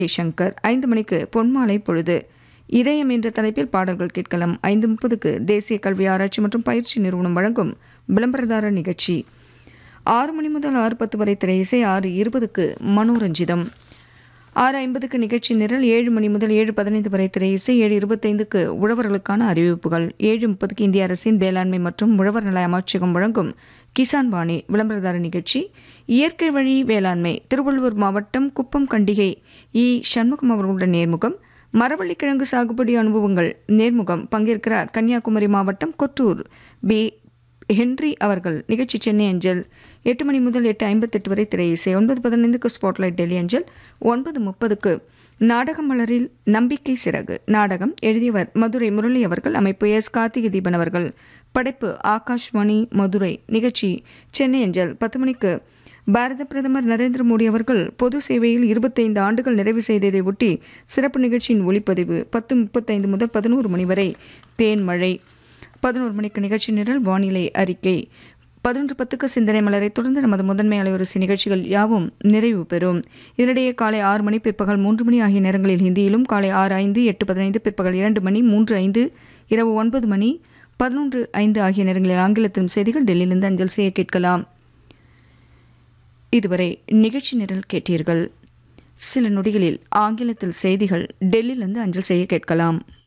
சங்கர் ஐந்து மணிக்கு பொன்மாலை பொழுது இதயம் என்ற தலைப்பில் பாடல்கள் கேட்கலாம் ஐந்து முப்பதுக்கு தேசிய கல்வி ஆராய்ச்சி மற்றும் பயிற்சி நிறுவனம் வழங்கும் விளம்பரதார நிகழ்ச்சி ஆறு மணி முதல் ஆறு பத்து வரை திரை இசை ஆறு இருபதுக்கு மனோரஞ்சிதம் ஆறு ஐம்பதுக்கு நிகழ்ச்சி நிரல் ஏழு மணி முதல் ஏழு பதினைந்து வரை திரை இசை ஏழு இருபத்தைந்துக்கு உழவர்களுக்கான அறிவிப்புகள் ஏழு முப்பதுக்கு இந்திய அரசின் வேளாண்மை மற்றும் உழவர் நல அமைச்சகம் வழங்கும் கிசான் வாணி விளம்பரதார நிகழ்ச்சி இயற்கை வழி வேளாண்மை திருவள்ளூர் மாவட்டம் குப்பம் கண்டிகை இ சண்முகம் அவர்களுடன் நேர்முகம் மரவள்ளிக்கிழங்கு சாகுபடி அனுபவங்கள் நேர்முகம் பங்கேற்கிறார் கன்னியாகுமரி மாவட்டம் கொட்டூர் பி ஹென்றி அவர்கள் நிகழ்ச்சி சென்னை அஞ்சல் எட்டு மணி முதல் எட்டு ஐம்பத்தெட்டு வரை திரை இசை ஒன்பது பதினைந்துக்கு ஸ்பாட்லைட் டெல்லி அஞ்சல் ஒன்பது முப்பதுக்கு நாடக மலரில் நம்பிக்கை சிறகு நாடகம் எழுதியவர் மதுரை முரளி அவர்கள் அமைப்பு எஸ் கார்த்திகை தீபன் அவர்கள் படைப்பு ஆகாஷ்வாணி மதுரை நிகழ்ச்சி சென்னை அஞ்சல் பத்து மணிக்கு பாரத பிரதமர் நரேந்திர மோடி அவர்கள் பொது சேவையில் இருபத்தைந்து ஆண்டுகள் நிறைவு செய்ததை ஒட்டி சிறப்பு நிகழ்ச்சியின் ஒளிப்பதிவு பத்து முப்பத்தைந்து முதல் பதினோரு மணி வரை தேன் மழை பதினோரு மணிக்கு நிகழ்ச்சி நிரல் வானிலை அறிக்கை பதினொன்று பத்துக்கு சிந்தனை மலரை தொடர்ந்து நமது முதன்மை அலைவரிசை நிகழ்ச்சிகள் யாவும் நிறைவு பெறும் இதனிடையே காலை ஆறு மணி பிற்பகல் மூன்று மணி ஆகிய நேரங்களில் ஹிந்தியிலும் காலை ஆறு ஐந்து எட்டு பதினைந்து பிற்பகல் இரண்டு மணி மூன்று ஐந்து இரவு ஒன்பது மணி பதினொன்று ஐந்து ஆகிய நேரங்களில் ஆங்கிலத்திலும் செய்திகள் டெல்லியிலிருந்து அஞ்சல் செய்ய கேட்கலாம் இதுவரை நிகழ்ச்சி நிரல் கேட்டீர்கள் சில நொடிகளில் ஆங்கிலத்தில் செய்திகள் டெல்லியிலிருந்து அஞ்சல் செய்ய கேட்கலாம்